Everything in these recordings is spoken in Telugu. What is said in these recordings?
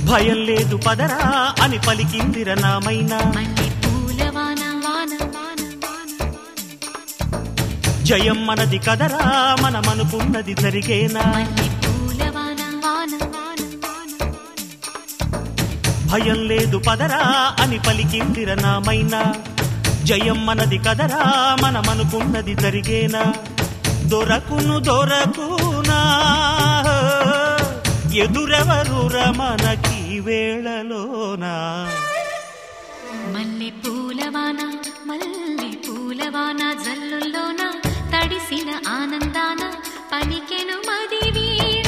భయం లేదు పదరా అని పలికిందిర నామైనా మల్లె పూలవాన వాన వాన వాన జయం మనది కదరా మనమనుకున్నది జరిగేనా మల్లె పూలవాన వాన వాన వాన భయం లేదు పదరా అని పలికిందిర నామైనా జయం మనది కదరా మనమనుకున్నది జరిగేనా దొరకును దొరకునా ఎదురెవరురా మనకి వేళలోనా మల్లె పూలవాన మల్లె పూలవాన జల్లుల్లోన తడిసిన ఆనందాన పలికెను మది వీణ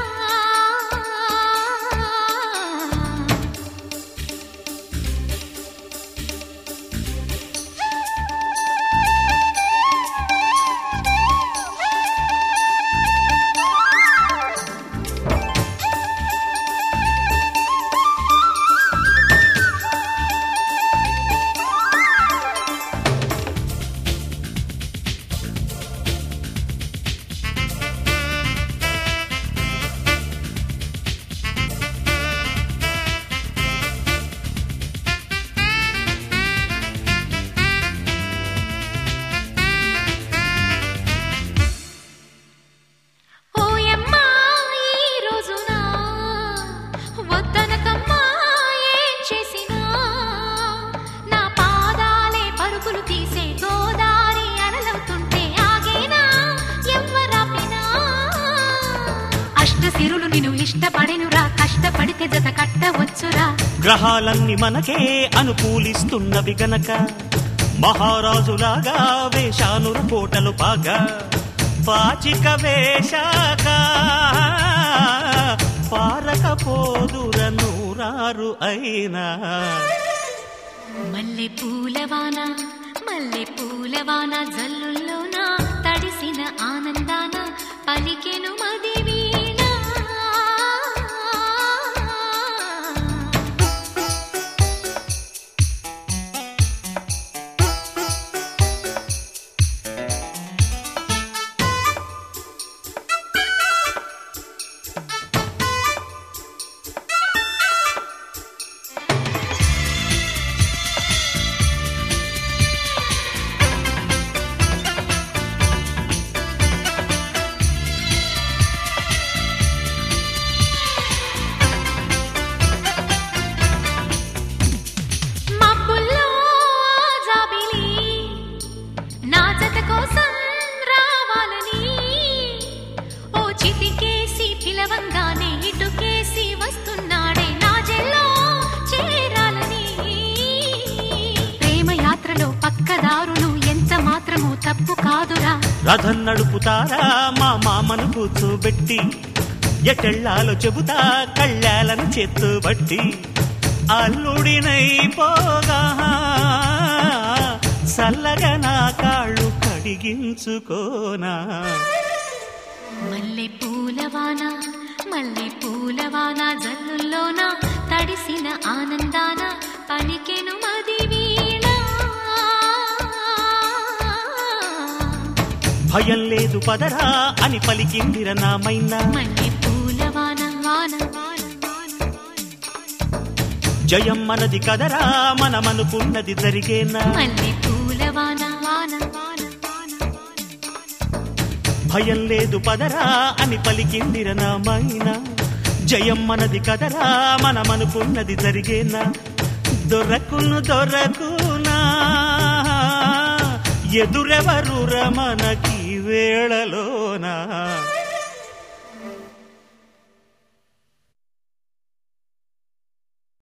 ఓయమ్మా ఈ రోజున వద్దనకమ్మా ఏం చేసినా నా పాదాలే పరుగులు తీసే గోదారి అలలవుతుంటే ఆగేనా ఎవ్వరాపినా అష్ట సిరులు నిన్ను ఇష్టపడెనురా కష్టపడితే జత కట్టవచ్చురా గ్రహాలన్నీ మనకే అనుకూలిస్తున్నవి గనక మహారాజులాగా వేషానురు కోటలు పాగా పాచిక వేశాక పారకపోదుర నూరారు అయినా మల్లె పూలవాన మల్లె పూలవాన జల్లుల్లోన తడిసిన ఆనందాన పలికెను మది వీణ మబ్బుల్లో జాబిలి నా జత కోసం రావాలని ఓ చిటికేసి పిలవంగానే ఇటుకేసి వస్తున్నాడే నా జెల్లో చేరాలని ప్రేమ యాత్రలో పక్కదారులు ఎంత మాత్రమూ తప్పు కాదురా రథం నడుపుతారా మా మామను కూర్చోబెట్టి ఎటెళ్ళాలో చెబుతా కళ్ళాలను చేత్తుబట్టి అల్లుడినై పోగా చల్లగా నా కాళ్ళు కడిగించుకోనా మల్లె పూలవాన మల్లె పూలవాన జల్లుల్లోన తడిసిన ఆనందాన పలికెను మది వీణ భయం లేదు పదరా అని పలికిందిర నామైనా మల్లె పూలవాన వాన వాన వాన జయం మనది కదరా మనమనుకున్నది జరిగేనా మల్లె పూలవాన వాన వాన వాన భయం లేదు పదరా అని పలికిందిర నామైనా జయం మనది కదరా మనమనుకున్నది జరిగేనా దొరకును దొరకునా ఎదురెవరు మనకి వేళలోనా